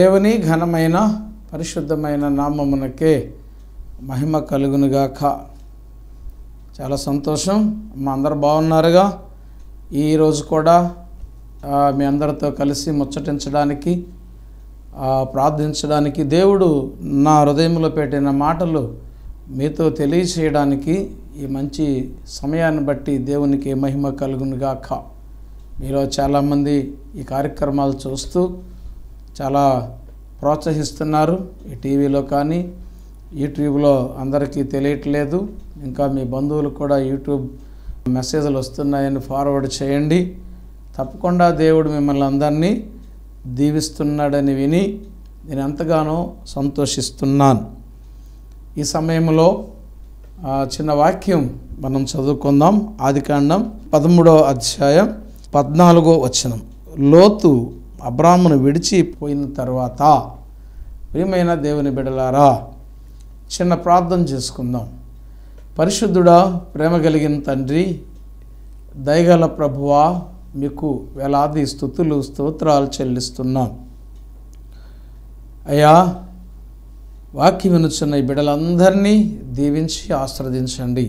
దేవుని ఘనమైన పరిశుద్ధమైన నామమునకే మహిమ కలుగునుగాక చాలా సంతోషం మా అందరు బాగున్నారుగా ఈరోజు కూడా ఆ, మీ అందరితో కలిసి ముచ్చటించడానికి ఆ, ప్రార్థించడానికి దేవుడు నా హృదయంలో పెట్టిన మాటలు మీతో తెలియచేయడానికి ఈ మంచి సమయాన్ని బట్టి దేవునికి మహిమ కలుగునుగాక మీలో చాలామంది ఈ కార్యక్రమాలు చూస్తూ చాలా ప్రోత్సహిస్తున్నారు ఈ టీవీలో కానీ యూట్యూబ్లో అందరికీ తెలియట్లేదు ఇంకా మీ బంధువులు కూడా యూట్యూబ్ మెసేజ్లు వస్తున్నాయని ఫార్వర్డ్ చేయండి తప్పకుండా దేవుడు మిమ్మల్ని అందరినీ దీవిస్తున్నాడని విని నేను ఎంతగానో సంతోషిస్తున్నాను ఈ సమయంలో ఆ, చిన్న వాక్యం మనం చదువుకుందాం ఆదికాండం పదమూడవ అధ్యాయం పద్నాలుగో వచనం లోతు అబ్రాహ్మును విడిచిపోయిన తర్వాత ప్రియమైన దేవుని బిడలారా చిన్న ప్రార్థన చేసుకుందాం పరిశుద్ధుడా ప్రేమ కలిగిన తండ్రి దయగల ప్రభువా మీకు వేలాది స్థుతులు స్తోత్రాలు చెల్లిస్తున్నాం అయ్యా వాక్యం వినుచున్న ఈ బిడ్డలందరినీ దీవించి ఆశ్రదించండి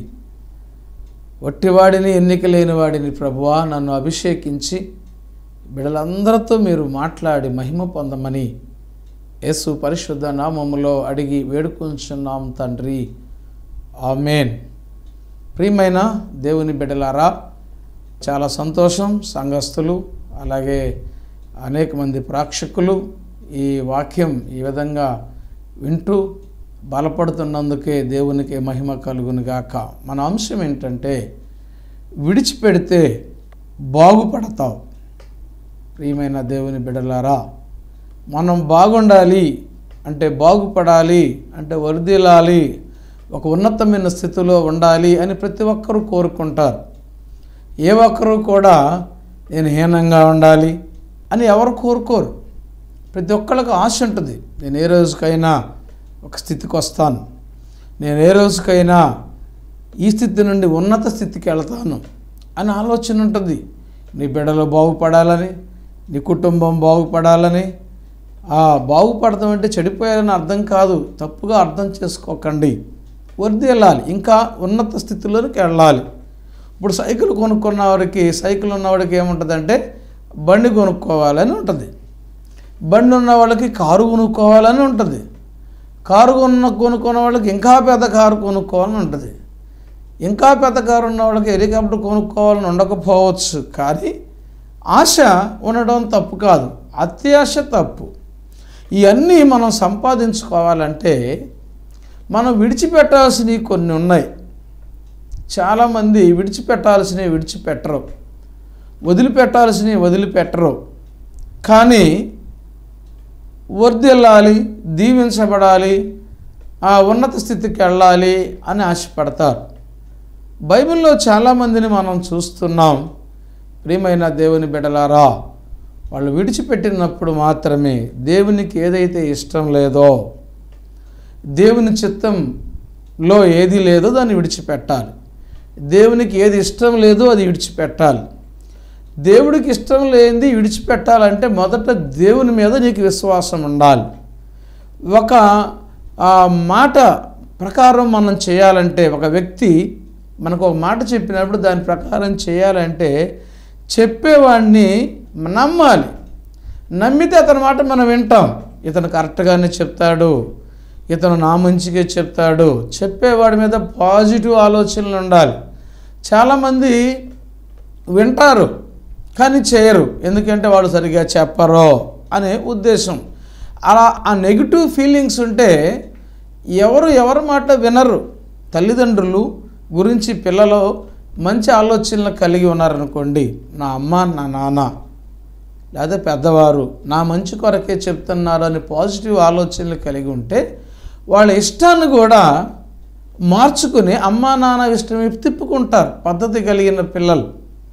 వట్టివాడిని ఎన్నిక లేని వాడిని ప్రభువా నన్ను అభిషేకించి బిడ్డలందరితో మీరు మాట్లాడి మహిమ పొందమని యేసు పరిశుద్ధ నామములో అడిగి వేడుకుంటున్నాం తండ్రి ఆమెన్ ప్రియమైన దేవుని బిడ్డలారా చాలా సంతోషం సంఘస్థులు అలాగే అనేక మంది ప్రేక్షకులు ఈ వాక్యం ఈ విధంగా వింటూ బలపడుతున్నందుకే దేవునికి మహిమ కలుగునుగాక మన అంశం ఏంటంటే విడిచిపెడితే బాగుపడతావు ప్రియమైన దేవుని బిడలారా మనం బాగుండాలి అంటే బాగుపడాలి అంటే వరిదిలాలి ఒక ఉన్నతమైన స్థితిలో ఉండాలి అని ప్రతి ఒక్కరూ కోరుకుంటారు ఏ ఒక్కరూ కూడా నేను హీనంగా ఉండాలి అని ఎవరు కోరుకోరు ప్రతి ఒక్కళ్ళకి ఆశ ఉంటుంది నేను ఏ రోజుకైనా ఒక స్థితికి వస్తాను నేను ఏ రోజుకైనా ఈ స్థితి నుండి ఉన్నత స్థితికి వెళ్తాను అని ఆలోచన ఉంటుంది నీ బిడ్డలు బాగుపడాలని నీ కుటుంబం బాగుపడాలని ఆ బాగుపడతాం అంటే చెడిపోయాలని అర్థం కాదు తప్పుగా అర్థం చేసుకోకండి వర్ది వెళ్ళాలి ఇంకా ఉన్నత స్థితిలోనికి వెళ్ళాలి ఇప్పుడు సైకిల్ కొనుక్కున్న వాడికి సైకిల్ ఉన్నవాడికి ఏముంటుందంటే బండి కొనుక్కోవాలని ఉంటుంది బండి ఉన్న వాళ్ళకి కారు కొనుక్కోవాలని ఉంటుంది కారు కొన్న కొనుక్కున్న వాళ్ళకి ఇంకా పెద్ద కారు కొనుక్కోవాలని ఉంటుంది ఇంకా పెద్ద కారు ఉన్న వాళ్ళకి హెలికాప్టర్ కొనుక్కోవాలని ఉండకపోవచ్చు కానీ ఆశ ఉండడం తప్పు కాదు అత్యాశ తప్పు ఇవన్నీ మనం సంపాదించుకోవాలంటే మనం విడిచిపెట్టాల్సినవి కొన్ని ఉన్నాయి చాలామంది విడిచిపెట్టాల్సినవి విడిచిపెట్టరు వదిలిపెట్టాల్సినవి వదిలిపెట్టరు కానీ వర్దిల్లాలి దీవించబడాలి ఆ ఉన్నత స్థితికి వెళ్ళాలి అని ఆశపడతారు బైబిల్లో చాలామందిని మనం చూస్తున్నాం ప్రియమైన దేవుని బిడలారా వాళ్ళు విడిచిపెట్టినప్పుడు మాత్రమే దేవునికి ఏదైతే ఇష్టం లేదో దేవుని చిత్తంలో ఏది లేదో దాన్ని విడిచిపెట్టాలి దేవునికి ఏది ఇష్టం లేదో అది విడిచిపెట్టాలి దేవుడికి ఇష్టం లేనిది విడిచిపెట్టాలంటే మొదట దేవుని మీద నీకు విశ్వాసం ఉండాలి ఒక ఆ, మాట ప్రకారం మనం చేయాలంటే ఒక వ్యక్తి మనకు ఒక మాట చెప్పినప్పుడు దాని ప్రకారం చేయాలంటే చెప్పేవాడిని నమ్మాలి నమ్మితే అతని మాట మనం వింటాం ఇతను కరెక్ట్గానే చెప్తాడు ఇతను నా మంచిగా చెప్తాడు చెప్పేవాడి మీద పాజిటివ్ ఆలోచనలు ఉండాలి చాలామంది వింటారు కానీ చేయరు ఎందుకంటే వాళ్ళు సరిగ్గా చెప్పరు అనే ఉద్దేశం అలా ఆ నెగిటివ్ ఫీలింగ్స్ ఉంటే ఎవరు ఎవరి మాట వినరు తల్లిదండ్రులు గురించి పిల్లలు మంచి ఆలోచనలు కలిగి ఉన్నారనుకోండి నా అమ్మ నా నాన్న లేదా పెద్దవారు నా మంచి కొరకే చెప్తున్నారు అని పాజిటివ్ ఆలోచనలు కలిగి ఉంటే వాళ్ళ ఇష్టాన్ని కూడా మార్చుకుని అమ్మా నాన్న ఇష్టం వైపు తిప్పుకుంటారు పద్ధతి కలిగిన పిల్లలు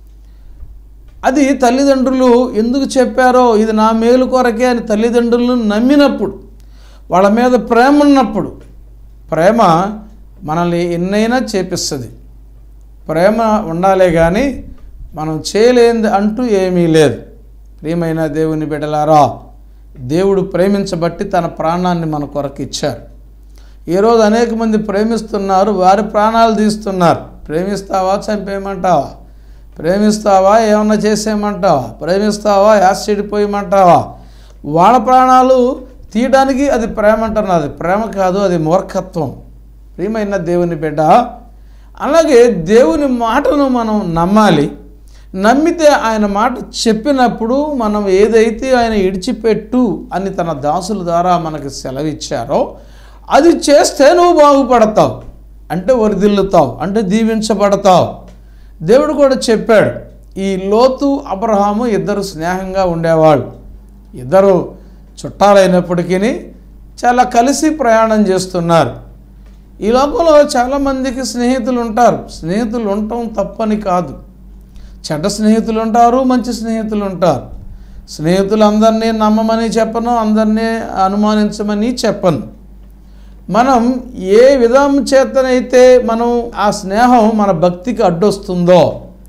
అది తల్లిదండ్రులు ఎందుకు చెప్పారో ఇది నా మేలు కొరకే అని తల్లిదండ్రులను నమ్మినప్పుడు వాళ్ళ మీద ప్రేమ ఉన్నప్పుడు ప్రేమ మనల్ని ఎన్నైనా చేపిస్తుంది ప్రేమ ఉండాలే కానీ మనం చేయలేనిది అంటూ ఏమీ లేదు ప్రియమైన దేవుని బిడ్డలారా దేవుడు ప్రేమించబట్టి తన ప్రాణాన్ని మన కొరకు ఇచ్చారు ఈరోజు అనేక మంది ప్రేమిస్తున్నారు వారి ప్రాణాలు తీస్తున్నారు ప్రేమిస్తావా చంపేయమంటావా ప్రేమిస్తావా ఏమన్నా చేసేయమంటావా ప్రేమిస్తావా యాసిడ్ పోయమంటావా వాళ్ళ ప్రాణాలు తీయడానికి అది ప్రేమ అంటున్నారు అది ప్రేమ కాదు అది మూర్ఖత్వం ప్రియమైన దేవుని బిడ్డ అలాగే దేవుని మాటను మనం నమ్మాలి నమ్మితే ఆయన మాట చెప్పినప్పుడు మనం ఏదైతే ఆయన ఇడిచిపెట్టు అని తన దాసుల ద్వారా మనకి సెలవిచ్చారో అది చేస్తే నువ్వు బాగుపడతావు అంటే వరిదిల్లుతావు అంటే దీవించబడతావు దేవుడు కూడా చెప్పాడు ఈ లోతు అబ్రహాము ఇద్దరు స్నేహంగా ఉండేవాళ్ళు ఇద్దరు చుట్టాలైనప్పటికీ చాలా కలిసి ప్రయాణం చేస్తున్నారు ఈ లోకంలో చాలామందికి స్నేహితులు ఉంటారు స్నేహితులు ఉండటం తప్పని కాదు చెడ్డ స్నేహితులు ఉంటారు మంచి స్నేహితులు ఉంటారు స్నేహితులు అందరినీ నమ్మమని చెప్పను అందరినీ అనుమానించమని చెప్పను మనం ఏ విధం చేతనైతే మనం ఆ స్నేహం మన భక్తికి అడ్డొస్తుందో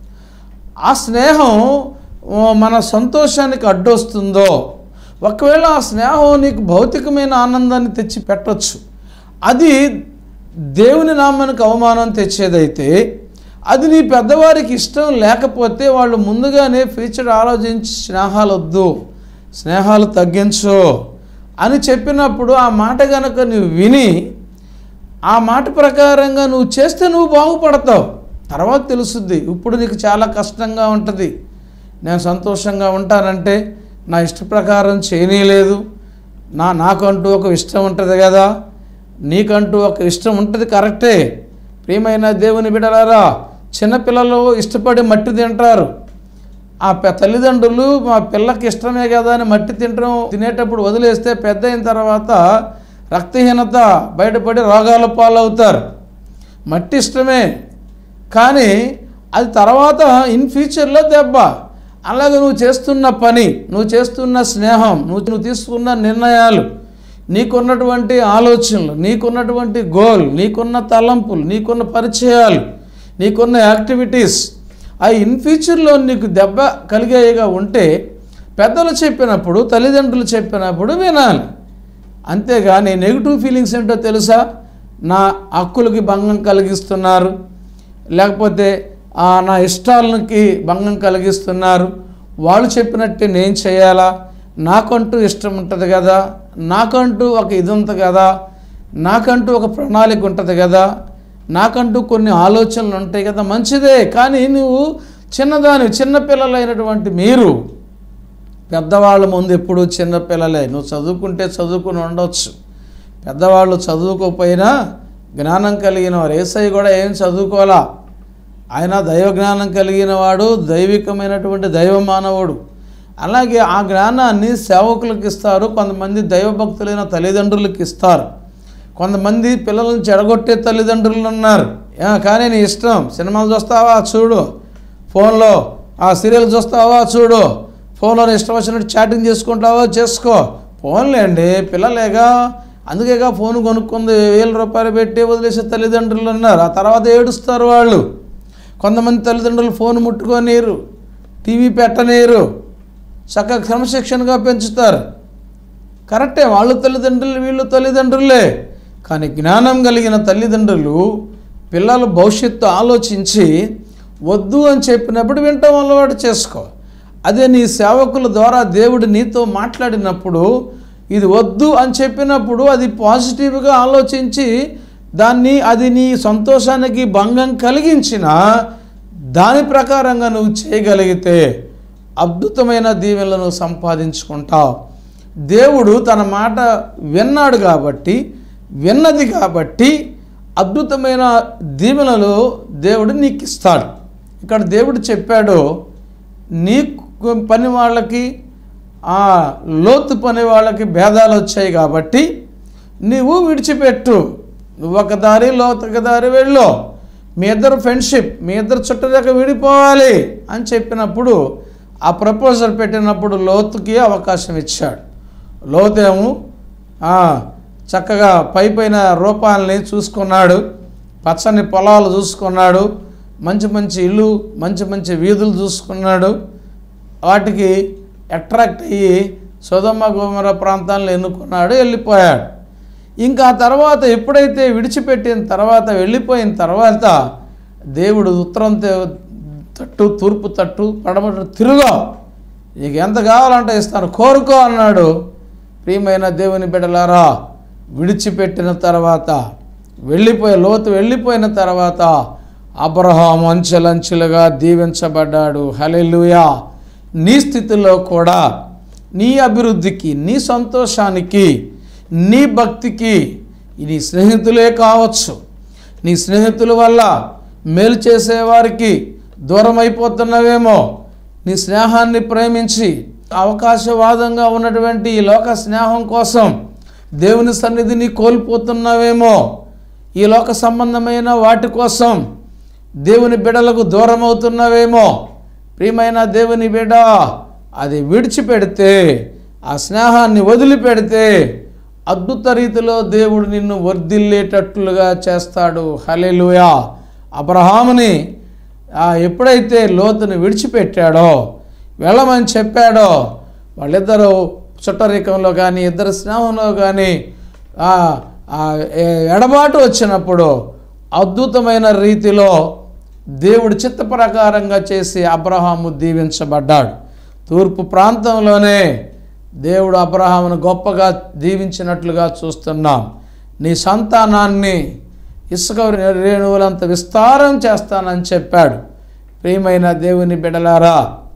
ఆ స్నేహం ఆ, మన సంతోషానికి అడ్డొస్తుందో ఒకవేళ ఆ స్నేహం నీకు భౌతికమైన ఆనందాన్ని తెచ్చి పెట్టవచ్చు అది దేవుని నామానికి అవమానం తెచ్చేదైతే అది నీ పెద్దవారికి ఇష్టం లేకపోతే వాళ్ళు ముందుగానే ఫ్యూచర్ ఆలోచించి స్నేహాలు వద్దు స్నేహాలు తగ్గించు అని చెప్పినప్పుడు ఆ మాట కనుక నువ్వు విని ఆ మాట ప్రకారంగా నువ్వు చేస్తే నువ్వు బాగుపడతావు తర్వాత తెలుస్తుంది ఇప్పుడు నీకు చాలా కష్టంగా ఉంటుంది నేను సంతోషంగా ఉంటానంటే నా ఇష్ట ప్రకారం చేయనీయలేదు నా నాకంటూ ఒక ఇష్టం ఉంటుంది కదా నీకంటూ ఒక ఇష్టం ఉంటుంది కరెక్టే ప్రియమైన దేవుని బిడలారా చిన్నపిల్లలు ఇష్టపడి మట్టి తింటారు ఆ పె- తల్లిదండ్రులు మా పిల్లకి ఇష్టమే కదా అని మట్టి తింటడం తినేటప్పుడు వదిలేస్తే పెద్ద అయిన తర్వాత రక్తహీనత బయటపడి రోగాల పాలవుతారు మట్టి ఇష్టమే కానీ అది తర్వాత ఇన్ ఫ్యూచర్లో దెబ్బ అలాగే నువ్వు చేస్తున్న పని నువ్వు చేస్తున్న స్నేహం నువ్వు నువ్వు తీసుకున్న నిర్ణయాలు నీకున్నటువంటి ఆలోచనలు నీకున్నటువంటి గోల్ నీకున్న తలంపులు నీకున్న పరిచయాలు నీకున్న యాక్టివిటీస్ ఆ ఇన్ ఫ్యూచర్లో నీకు దెబ్బ కలిగేగా ఉంటే పెద్దలు చెప్పినప్పుడు తల్లిదండ్రులు చెప్పినప్పుడు వినాలి అంతేగాని నెగిటివ్ ఫీలింగ్స్ ఏంటో తెలుసా నా హక్కులకి భంగం కలిగిస్తున్నారు లేకపోతే ఆ, నా ఇష్టాలకి భంగం కలిగిస్తున్నారు వాళ్ళు చెప్పినట్టే నేను చేయాలా నాకంటూ ఇష్టం ఉంటుంది కదా నాకంటూ ఒక ఇది ఉంటుంది కదా నాకంటూ ఒక ప్రణాళిక ఉంటుంది కదా నాకంటూ కొన్ని ఆలోచనలు ఉంటాయి కదా మంచిదే కానీ నువ్వు చిన్నదాని చిన్నపిల్లలైనటువంటి మీరు పెద్దవాళ్ళ ముందు ఎప్పుడు చిన్నపిల్లలే నువ్వు చదువుకుంటే చదువుకుని ఉండొచ్చు పెద్దవాళ్ళు చదువుకోకపోయినా జ్ఞానం కలిగిన వారు ఏసై కూడా ఏం చదువుకోవాలా ఆయన దైవ జ్ఞానం కలిగిన వాడు దైవికమైనటువంటి దైవ మానవుడు అలాగే ఆ జ్ఞానాన్ని సేవకులకు ఇస్తారు కొంతమంది దైవభక్తులైన తల్లిదండ్రులకు ఇస్తారు కొంతమంది పిల్లలను చెడగొట్టే తల్లిదండ్రులు ఉన్నారు "ఆ, కానీ నీ ఇష్టం సినిమాలు చూస్తావా చూడు ఫోన్లో ఆ సీరియల్ చూస్తావా చూడు ఫోన్లో నీ ఇష్టం వచ్చినట్టు చాటింగ్ చేసుకుంటావా చేసుకో ఫోన్లేండి పిల్లలేగా అందుకేగా ఫోన్ కొనుక్కుంది వేల రూపాయలు పెట్టి వదిలేసే తల్లిదండ్రులు ఉన్నారు ఆ తర్వాత ఏడుస్తారు వాళ్ళు కొంతమంది తల్లిదండ్రులు ఫోన్ ముట్టుకోనీరు టీవీ పెట్టనీరు చక్కగా క్రమశిక్షణగా పెంచుతారు కరెక్టే వాళ్ళు తల్లిదండ్రులు వీళ్ళు తల్లిదండ్రులే కానీ జ్ఞానం కలిగిన తల్లిదండ్రులు పిల్లల భవిష్యత్తు ఆలోచించి వద్దు అని చెప్పినప్పుడు వింటాం అలవాటు చేసుకో అదే నీ సేవకుల ద్వారా దేవుడు నీతో మాట్లాడినప్పుడు ఇది వద్దు అని చెప్పినప్పుడు అది పాజిటివ్గా ఆలోచించి దాన్ని అది నీ సంతోషానికి భంగం కలిగించిన దాని ప్రకారంగా నువ్వు చేయగలిగితే అద్భుతమైన దీవెనలను సంపాదించుకుంటావు దేవుడు తన మాట విన్నాడు కాబట్టి విన్నది కాబట్టి అద్భుతమైన దీవెనలు దేవుడు నీకు ఇస్తాడు ఇక్కడ దేవుడు చెప్పాడు నీ పని వాళ్ళకి ఆ లోతు పని వాళ్ళకి భేదాలు వచ్చాయి కాబట్టి నీవు విడిచిపెట్టు నువ్వు ఒక దారి లోతు ఒక దారి వెళ్ళు మీ ఇద్దరు ఫ్రెండ్షిప్ మీ ఇద్దరు చుట్టదాకా విడిపోవాలి అని చెప్పినప్పుడు ఆ ప్రపోజల్ పెట్టినప్పుడు లోతుకి అవకాశం ఇచ్చాడు లోతేమో ఆ, చక్కగా పై పైన రూపాలని చూసుకున్నాడు పచ్చని పొలాలు చూసుకున్నాడు మంచి మంచి ఇల్లు మంచి మంచి వీధులు చూసుకున్నాడు వాటికి అట్రాక్ట్ అయ్యి సోదమ్మ గోమర ప్రాంతాలను ఎన్నుకున్నాడు వెళ్ళిపోయాడు ఇంకా ఆ తర్వాత ఎప్పుడైతే విడిచిపెట్టిన తర్వాత వెళ్ళిపోయిన తర్వాత దేవుడు ఉత్తరం తే- తట్టు తూర్పు తట్టు పడమట తిరుగా నీకు ఎంత కావాలంటే ఇస్తాను కోరుకో అన్నాడు ప్రియమైన దేవుని బిడ్డలారా విడిచిపెట్టిన తర్వాత వెళ్ళిపోయి లోతు వెళ్ళిపోయిన తర్వాత అబ్రహాం అంచెలంచెలుగా దీవించబడ్డాడు హలెలుయా నీ స్థితిలో కూడా నీ అభివృద్ధికి నీ సంతోషానికి నీ భక్తికి నీ స్నేహితులే కావచ్చు నీ స్నేహితుల వల్ల మేలు చేసేవారికి దూరం అయిపోతున్నవేమో నీ స్నేహాన్ని ప్రేమించి అవకాశవాదంగా ఉన్నటువంటి ఈ లోక స్నేహం కోసం దేవుని సన్నిధిని కోల్పోతున్నావేమో ఈ లోక సంబంధమైన వాటి కోసం దేవుని బిడలకు దూరం అవుతున్నావేమో ప్రియమైన దేవుని బిడ్డ అది విడిచిపెడితే ఆ స్నేహాన్ని వదిలిపెడితే అద్భుత రీతిలో దేవుడు నిన్ను వర్ధిల్లేటట్లుగా చేస్తాడు హలెలుయా అబ్రహాముని ఆ ఎప్పుడైతే లోతుని విడిచిపెట్టాడో వెళ్ళమని చెప్పాడో వాళ్ళిద్దరూ చుట్టరికంలో కానీ ఇద్దరు స్నేహంలో కానీ ఆ, ఆ, ఎ- ఎడబాటు వచ్చినప్పుడు అద్భుతమైన రీతిలో దేవుడు చిత్త ప్రకారంగా చేసి అబ్రహాము దీవించబడ్డాడు తూర్పు ప్రాంతంలోనే దేవుడు అబ్రహామును గొప్పగా దీవించినట్లుగా చూస్తున్నాం నీ సంతానాన్ని ఇసుక రేణువులంత విస్తారం చేస్తానని చెప్పాడు ప్రియమైన దేవుని బిడలారా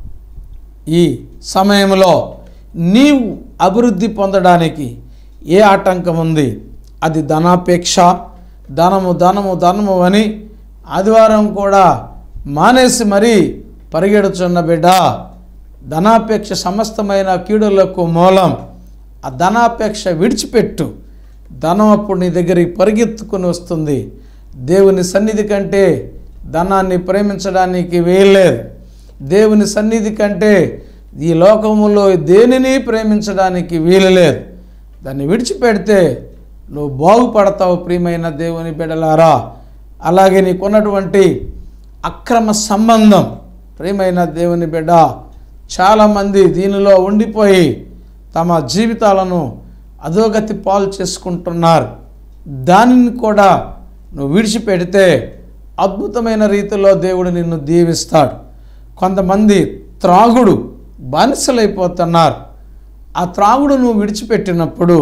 ఈ సమయంలో నీవు అభివృద్ధి పొందడానికి ఏ ఆటంకం ఉంది అది ధనాపేక్ష ధనము ధనము ధనము అని ఆదివారం కూడా మానేసి మరీ పరిగెడుచున్న బిడ్డ ధనాపేక్ష సమస్తమైన కీడులకు మూలం ఆ ధనాపేక్ష విడిచిపెట్టు ధనం అప్పుడు నీ దగ్గరికి పరిగెత్తుకుని వస్తుంది దేవుని సన్నిధి కంటే ధనాన్ని ప్రేమించడానికి వేయలేదు దేవుని సన్నిధి కంటే ఈ లోకములో దేనిని ప్రేమించడానికి వీలులేదు దాన్ని విడిచిపెడితే నువ్వు బాగుపడతావు ప్రియమైన దేవుని బిడలారా అలాగే నీకున్నటువంటి అక్రమ సంబంధం ప్రియమైన దేవుని బిడ్డ చాలామంది దీనిలో ఉండిపోయి తమ జీవితాలను అధోగతి పాలు చేసుకుంటున్నారు దానిని కూడా నువ్వు విడిచిపెడితే అద్భుతమైన రీతిలో దేవుడు నిన్ను దీవిస్తాడు కొంతమంది త్రాగుడు బానిసలైపోతున్నారు ఆ త్రాగుడు నువ్వు విడిచిపెట్టినప్పుడు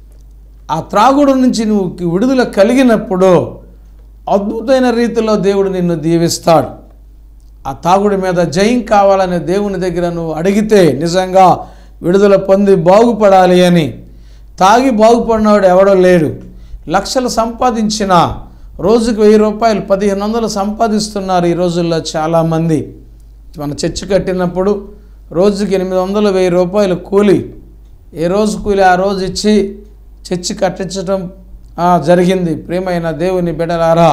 ఆ త్రాగుడు నుంచి నువ్వు విడుదల కలిగినప్పుడు అద్భుతమైన రీతిలో దేవుడు నిన్ను దీవిస్తాడు ఆ తాగుడి మీద జయం కావాలనే దేవుని దగ్గర నువ్వు అడిగితే నిజంగా విడుదల పొంది బాగుపడాలి అని తాగి బాగుపడినవాడు ఎవడో లేడు లక్షలు సంపాదించిన రోజుకు వెయ్యి రూపాయలు పదిహేను వందలు సంపాదిస్తున్నారు ఈ రోజుల్లో చాలామంది మన చర్చి కట్టినప్పుడు రోజుకి ఎనిమిది వందలు వెయ్యి రూపాయలు కూలి ఏ రోజు కూలి ఆ రోజు ఇచ్చి చర్చి కట్టించడం ఆ, జరిగింది ప్రియమైన దేవుని బిడలారా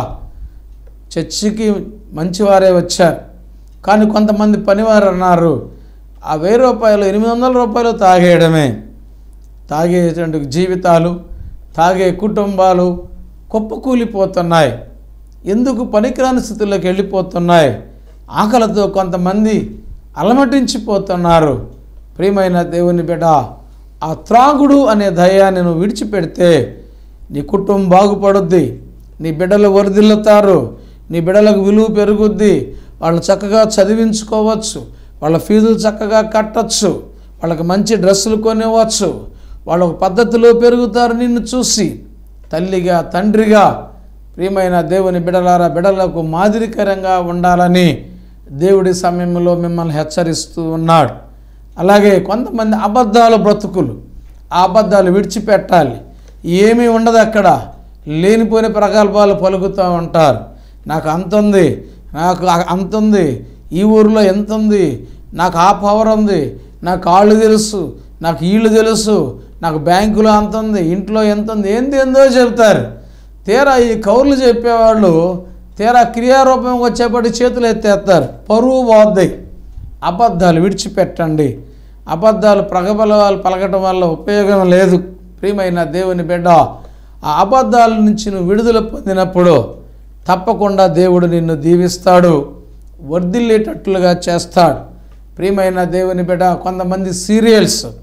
చర్చికి మంచివారే వచ్చారు కానీ కొంతమంది పనివారు అన్నారు ఆ వెయ్యి రూపాయలు ఎనిమిది వందల రూపాయలు తాగేయడమే తాగేటువంటి జీవితాలు తాగే కుటుంబాలు కుప్పకూలిపోతున్నాయి ఎందుకు పనికిరాని స్థితిలోకి వెళ్ళిపోతున్నాయి ఆకలితో కొంతమంది అలమటించిపోతున్నారు ప్రియమైన దేవుని బిడ్డ ఆ త్రాగుడు అనే దయాన్ని నువ్వు విడిచిపెడితే నీ కుటుంబం బాగుపడుద్ది నీ బిడ్డలు వరదిల్లుతారు నీ బిడ్డలకు విలువ పెరుగుద్ది వాళ్ళు చక్కగా చదివించుకోవచ్చు వాళ్ళ ఫీజులు చక్కగా కట్టచ్చు వాళ్ళకి మంచి డ్రెస్సులు కొనివ్వచ్చు వాళ్ళు ఒక పద్ధతిలో పెరుగుతారు నిన్ను చూసి తల్లిగా తండ్రిగా ప్రియమైన దేవుని బిడలారా బిడలకు మాదిరికరంగా ఉండాలని దేవుడి సమయంలో మిమ్మల్ని హెచ్చరిస్తూ ఉన్నాడు అలాగే కొంతమంది అబద్ధాలు బ్రతుకులు ఆ అబద్ధాలు విడిచిపెట్టాలి ఏమీ ఉండదు అక్కడ లేనిపోయిన ప్రగల్భాలు పలుకుతూ ఉంటారు నాకు అంత ఉంది నాకు ఆ- అంత ఉంది ఈ ఊరిలో ఎంత ఉంది నాకు ఆ పవర్ ఉంది నాకు కాళ్ళు తెలుసు నాకు ఈళ్ళు తెలుసు నాకు బ్యాంకులో అంత ఉంది ఇంట్లో ఎంత ఉంది ఏంది ఏందో చెప్తారు తీరా ఈ కౌర్లు చెప్పేవాళ్ళు తీరా క్రియారూపం వచ్చేపటి చేతులు ఎత్తేస్తారు పరువు పోద్ది అబద్ధాలు విడిచిపెట్టండి అబద్ధాలు ప్రగబలవాలు పలకటం వల్ల ఉపయోగం లేదు ప్రియమైన దేవుని బిడ్డ ఆ అబద్ధాల నుంచి నువ్వు విడుదల పొందినప్పుడు తప్పకుండా దేవుడు నిన్ను దీవిస్తాడు వర్ధిల్లేటట్లుగా చేస్తాడు ప్రియమైన దేవుని బిడ్డ కొంతమంది సీరియల్స్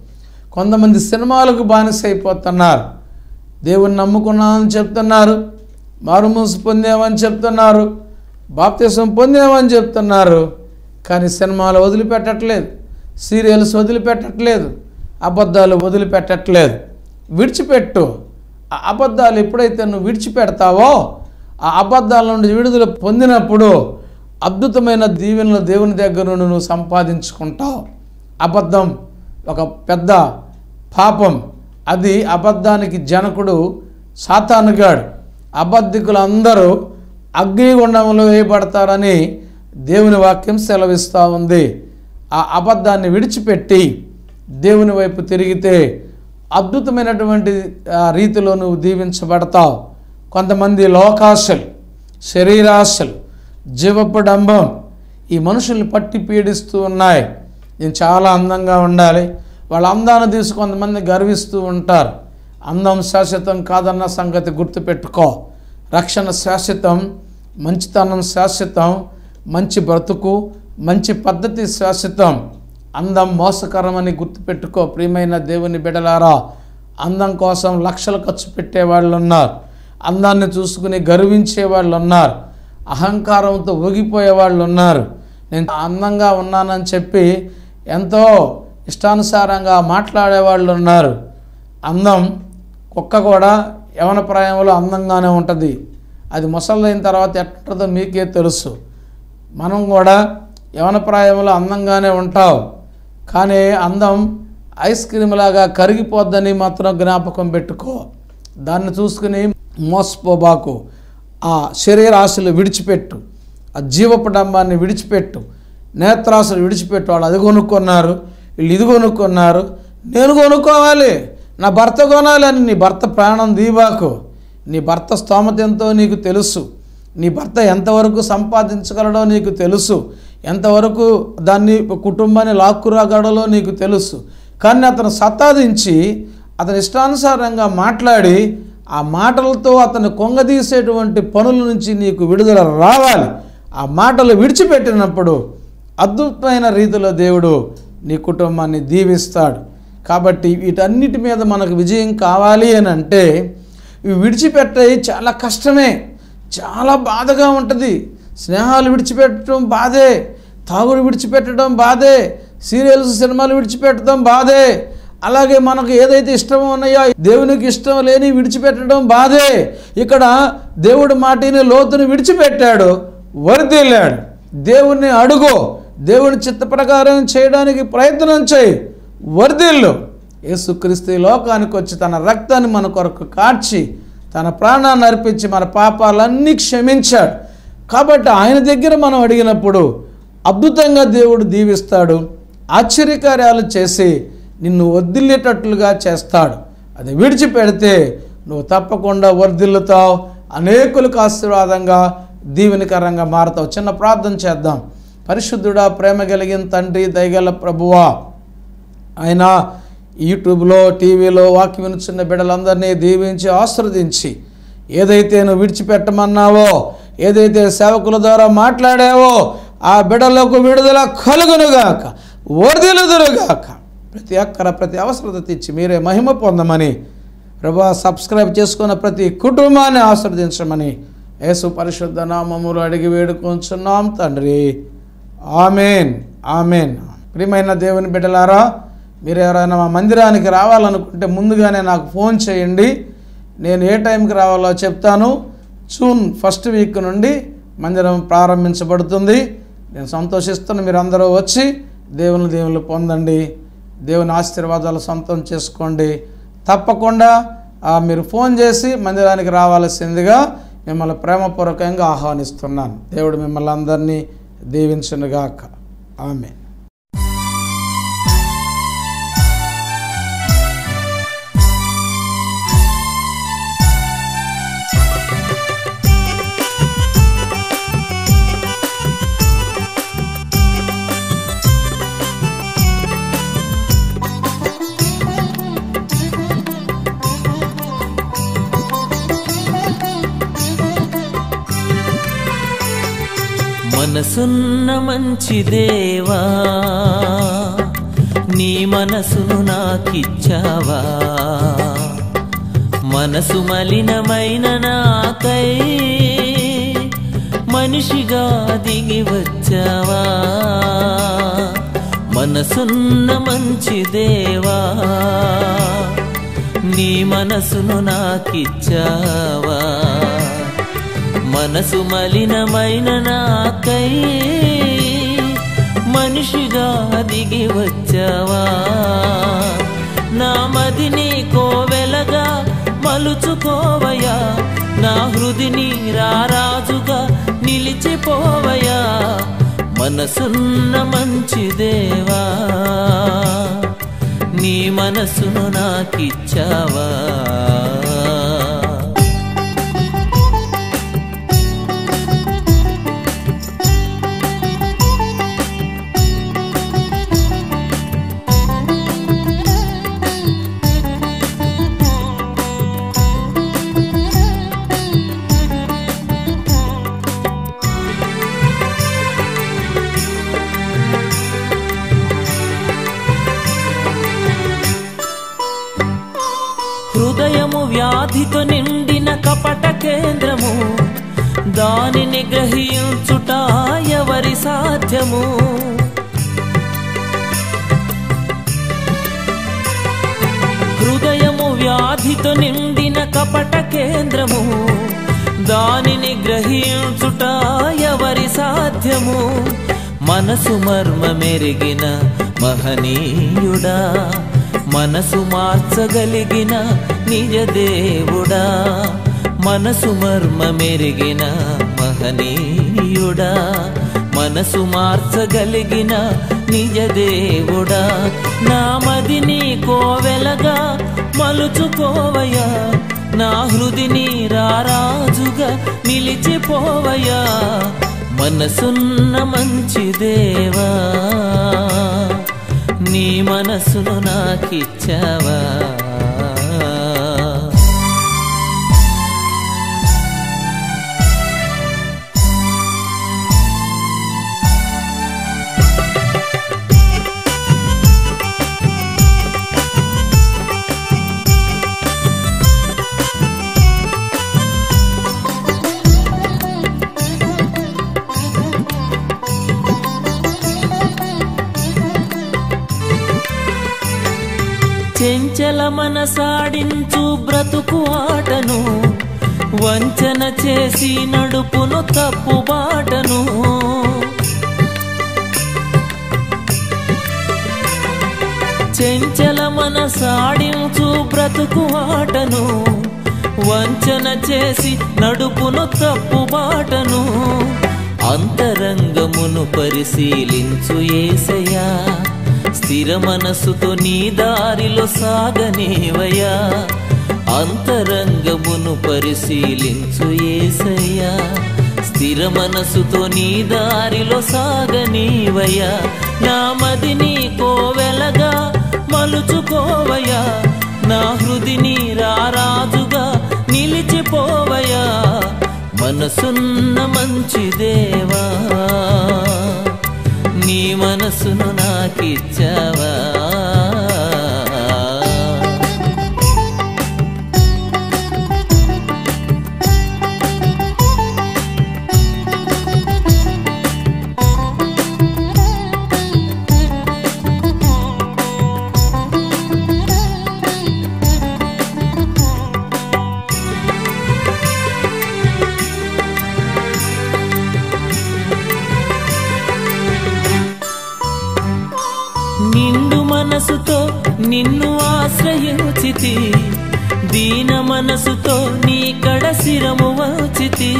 కొంతమంది సినిమాలకు బానిస అయిపోతున్నారు దేవుని నమ్ముకున్నామని చెప్తున్నారు మారుమూసు పొందామని చెప్తున్నారు బాప్తిసం పొందామని చెప్తున్నారు కానీ సినిమాలు వదిలిపెట్టట్లేదు సీరియల్స్ వదిలిపెట్టట్లేదు అబద్ధాలు వదిలిపెట్టట్లేదు విడిచిపెట్టు ఆ అబద్ధాలు ఎప్పుడైతే నువ్వు విడిచిపెడతావో ఆ అబద్ధాల నుండి విడుదల పొందినప్పుడు అద్భుతమైన దీవెనలు దేవుని దగ్గర నుండి నువ్వు సంపాదించుకుంటావు అబద్ధం ఒక పెద్ద పాపం అది అబద్ధానికి జనకుడు సాతానుగాడు అబద్ధికులు అందరూ అగ్నిగుండంలో వేయబడతారని దేవుని వాక్యం సెలవిస్తూ ఉంది ఆ అబద్ధాన్ని విడిచిపెట్టి దేవుని వైపు తిరిగితే అద్భుతమైనటువంటి ఆ, రీతిలో నువ్వు దీవించబడతావు కొంతమంది లోకాశలు శరీరాశలు జీవపు డంబం ఈ మనుషుల్ని పట్టి పీడిస్తూ ఉన్నాయి నేను చాలా అందంగా ఉండాలి వాళ్ళ అందాన్ని తీసి కొంతమంది గర్విస్తూ ఉంటారు అందం శాశ్వతం కాదన్న సంగతి గుర్తుపెట్టుకో రక్షణ శాశ్వతం మంచితనం శాశ్వతం మంచి బ్రతుకు మంచి పద్ధతి శాశ్వతం అందం మోసకరమని గుర్తుపెట్టుకో ప్రియమైన దేవుని బిడలారా అందం కోసం లక్షలు ఖర్చు పెట్టే వాళ్ళు ఉన్నారు అందాన్ని చూసుకుని గర్వించే వాళ్ళు ఉన్నారు అహంకారంతో ఊగిపోయే వాళ్ళు ఉన్నారు నేను అందంగా ఉన్నానని చెప్పి ఎంతో ఇష్టానుసారంగా మాట్లాడే వాళ్ళు ఉన్నారు అందం కుక్క కూడా యవన ప్రాయంలో అందంగానే ఉంటుంది అది ముసలైన తర్వాత ఎట్టుంటుందో మీకే తెలుసు మనం కూడా యవన ప్రాయంలో అందంగానే ఉంటావు కానీ అందం ఐస్ క్రీమ్ లాగా కరిగిపోద్దని మాత్రం జ్ఞాపకం పెట్టుకో దాన్ని చూసుకుని మోసపోబాకు ఆ శరీరాశలు విడిచిపెట్టు ఆ జీవపడంబాన్ని విడిచిపెట్టు నేత్రాశలు విడిచిపెట్టు వాళ్ళు అది కొనుక్కున్నారు వీళ్ళు ఇది కొనుక్కున్నారు నేను కొనుక్కోవాలి నా భర్త కొనాలి అని నీ భర్త ప్రాణం దీబాకు నీ భర్త స్తోమత ఎంతో నీకు తెలుసు నీ భర్త ఎంతవరకు సంపాదించగలడో నీకు తెలుసు ఎంతవరకు దాన్ని కుటుంబాన్ని లాక్కురాగలడో నీకు తెలుసు కానీ అతను సత్తాదించి అతని ఇష్టానుసారంగా మాట్లాడి ఆ మాటలతో అతను కొంగదీసేటువంటి పనుల నుంచి నీకు విడుదల రావాలి ఆ మాటలు విడిచిపెట్టినప్పుడు అద్భుతమైన రీతిలో దేవుడు నీ కుటుంబాన్ని దీవిస్తాడు కాబట్టి వీటన్నిటి మీద మనకు విజయం కావాలి అని అంటే ఇవి విడిచిపెట్టేవి చాలా కష్టమే చాలా బాధగా ఉంటుంది స్నేహాలు విడిచిపెట్టడం బాధే తాగుడు విడిచిపెట్టడం బాధే సీరియల్స్ సినిమాలు విడిచిపెట్టడం బాధే అలాగే మనకు ఏదైతే ఇష్టమో ఉన్నాయో దేవునికి ఇష్టం లేని విడిచిపెట్టడం బాధే ఇక్కడ దేవుడి మాటిని లోతుని విడిచిపెట్టాడు వరిదిల్లాడు దేవుణ్ణి అడుగు దేవుని చిత్త ప్రకారం చేయడానికి ప్రయత్నం చేయి వర్ధిల్లు యేసుక్రీస్తు ఈ లోకానికి వచ్చి తన రక్తాన్ని మన కొరకు కార్చి తన ప్రాణాన్ని అర్పించి మన పాపాలన్నీ క్షమించాడు కాబట్టి ఆయన దగ్గర మనం అడిగినప్పుడు అద్భుతంగా దేవుడు దీవిస్తాడు ఆశ్చర్యకార్యాలు చేసి నిన్ను వదిలేటట్లుగా చేస్తాడు అది విడిచిపెడితే నువ్వు తప్పకుండా వర్ధిల్లుతావు అనేకులకు ఆశీర్వాదంగా దీవెనకరంగా మారుతావు చిన్న ప్రార్థన చేద్దాం పరిశుద్ధుడా ప్రేమ కలిగిన తండ్రి దయగల ప్రభువా ఆయన యూట్యూబ్లో టీవీలో వాక్యం వినుచున్న బిడ్డలందరినీ దీవించి ఆశ్రదించి ఏదైతే నువ్వు విడిచిపెట్టమన్నావో ఏదైతే సేవకుల ద్వారా మాట్లాడావో ఆ బిడ్డలకు విడుదల కలుగునుగాక వర్దిలుదురుగాక ప్రతి అక్కర ప్రతి అవసరత తెచ్చి మీరే మహిమ పొందమని ప్రభా సబ్స్క్రైబ్ చేసుకున్న ప్రతి కుటుంబాన్ని ఆస్వాదించమని యేసు పరిశుద్ధ నామములు అడిగి వేడుకొంచున్నాం తండ్రి ఆమెన్ ఆమెన్ ప్రియమైన దేవుని బిడ్డలారా మీరు ఎవరైనా మా మందిరానికి రావాలనుకుంటే ముందుగానే నాకు ఫోన్ చేయండి నేను ఏ టైంకి రావాలో చెప్తాను జూన్ ఫస్ట్ వీక్ నుండి మందిరం ప్రారంభించబడుతుంది నేను సంతోషిస్తున్న మీరు అందరూ వచ్చి దేవుని దేవుళ్ళు పొందండి దేవుని ఆశీర్వాదాలు సొంతం చేసుకోండి తప్పకుండా ఆ, మీరు ఫోన్ చేసి మందిరానికి రావాల్సిందిగా మిమ్మల్ని ప్రేమపూర్వకంగా ఆహ్వానిస్తున్నాను దేవుడు మిమ్మల్ని అందరినీ దీవించునుగాక ఆమె మనసున్న మంచి దేవా నీ మనసును నాకిచ్చావా మనసు మలినమైన నాకై మనిషిగా దిగి వచ్చావా మనసున్న మంచి దేవా నీ మనసును నాకిచ్చావా మనసు మలినమైన నాకై మనిషిగా దిగి వచ్చావా నా మదిని కోవెలగా మలుచుకోవయా నా హృదిని రారాజుగా నిలిచిపోవయా మనసున్న మంచి దేవా నీ మనసును నాకిచ్చావా హృదయము వ్యాధితో నిండిన కపట కేంద్రము దానిని గ్రహించుట ఎవరి సాధ్యము హృదయము వ్యాధితో నిండిన కపట కేంద్రము దానిని గ్రహించుట ఎవరి సాధ్యము మనసు మర్మ మెరిగిన మహనీయుడా మనసు మార్చగలిగిన నిజ దేవుడా మనసు మర్మ మెరిగిన మహనీయుడా మనసు మార్చగలిగిన నిజ దేవుడా నా మదిని కోవెలగా మలుచుకోవయా నా హృదిని రారాజుగా నిలిచిపోవయా మనసున్న మంచి దేవా నీ మనసును నాకిచ్చావా చెంచల మనసాడించు బ్రతుకు ఆటను వంచన చేసి నడుపును తప్పు బాటను చెంచల మనసాడించు బ్రతుకు ఆటను వంచన చేసి నడుపును తప్పు బాటను అంతరంగమును పరిశీలించు ఏసయ్యా స్థిర మనసుతో నీ దారిలో సాగనేవయ్యా అంతరంగమును పరిశీలించు ఏసయ్యా స్థిర మనసుతో నీ దారిలో సాగనీవయ్యా నా మదిని కోవెలగా మలుచుకోవయ్యా నా హృదిని రారాజుగా నిలిచిపోవయ్యా మనసున్న మంచి దేవా నీ మనసును నాకిచ్చావా నిండు మనసుతో నిన్ను ఆశ్రయించితి దీన మనసుతో నీ కడ శిరము వచ్చితి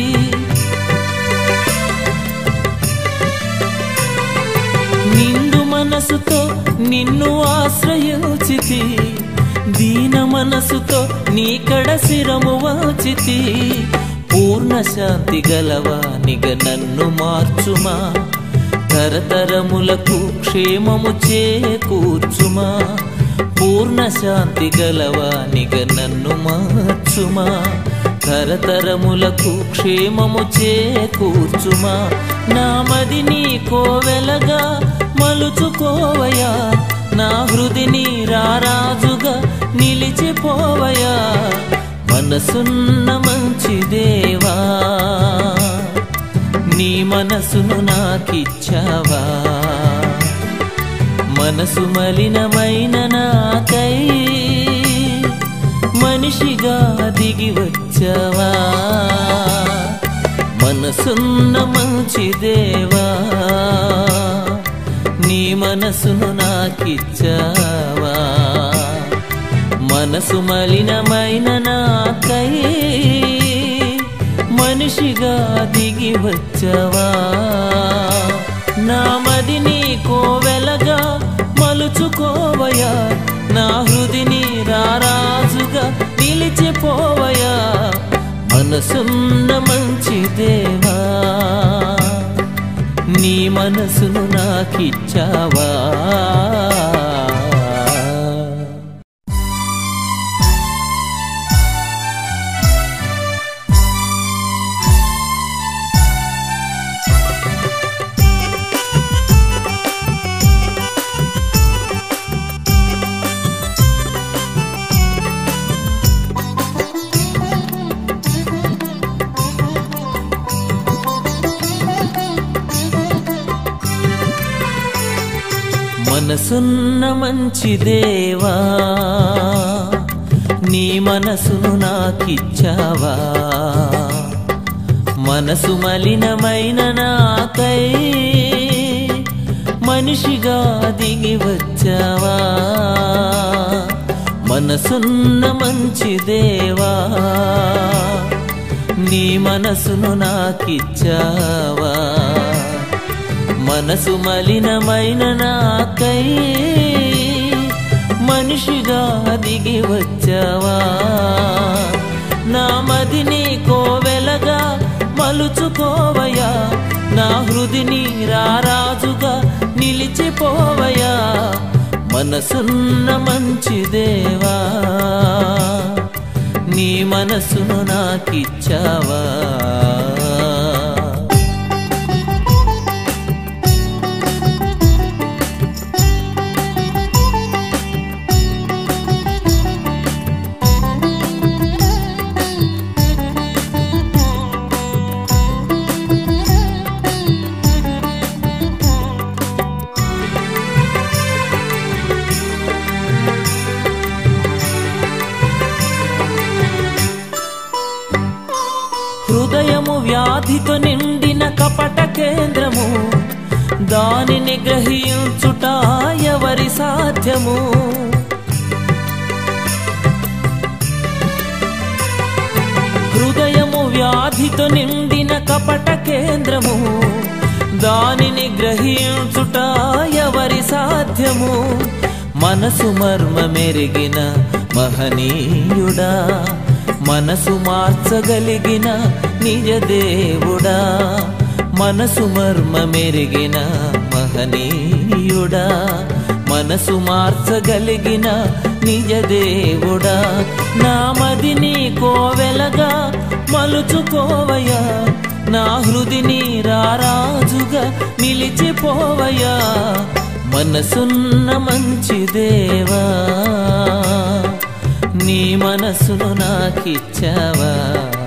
నిండు మనసుతో నిన్ను ఆశ్రయించితి దీన మనసుతో నీ కడ శిరము వచ్చితి పూర్ణ శాంతి గలవానిగ నన్ను మార్చుమా తరతరములకు క్షేమము చేకూర్చుమా పూర్ణ శాంతి గలవానిగ నన్ను మార్చుమా తరతరములకు క్షేమము చేకూర్చుమా నా మదిని కోవెలగా మలుచుకోవయా నా హృదిని రారాజుగా నిలిచిపోవయా మనసున్న మంచి దేవా నీ మనసును నాకిచ్చావా మనసు మలినమైన నాకై మనిషిగా దిగి వచ్చావా మనసున్న మంచి దేవా నీ మనసును నాకిచ్చావా మనసు మలినమైన నాకై మనిషిగా దిగి వచ్చావా నా మదిని కోవెలగా మలుచుకోవయా నా హృదిని రారాజుగా నిలిచిపోవయా మనసున్న మంచి దేవా నీ మనసును నాకిచ్చావా మనసున్న మంచి దేవా నీ మనసును నాకిచ్చావా మనసు మలినమైన నాకై మనిషిగా దిగి వచ్చావా మనసున్న మంచి దేవా నీ మనసును నాకిచ్చావా మనసు మలినమైన నాకై మనిషిగా దిగి వచ్చావా నా మదిని కోవెలగా మలుచుకోవయా నా హృదిని రారాజుగా నిలిచిపోవయా మనసున్న మంచి దేవా నీ మనసును నాకిచ్చావా హృదయము వ్యాధితో నిండిన కపట కేంద్రము దానిని గ్రహించుట ఎవరి సాధ్యము హృదయము వ్యాధితో నిండిన కపట కేంద్రము దానిని గ్రహించుట ఎవరి సాధ్యము మనసు మర్మ మెరిగిన మహనీయుడా మనసు మార్చగలిగిన నిజ దేవుడా మనసు మర్మ మెరిగిన మహనీయుడా మనసు మార్చగలిగిన నిజ దేవుడా నా మదిని కోవెలగా మలుచుకోవయా నా హృదిని రారాజుగా నిలిచిపోవయా మనసున్న మంచి దేవా నీ మనసును నాకిచ్చావా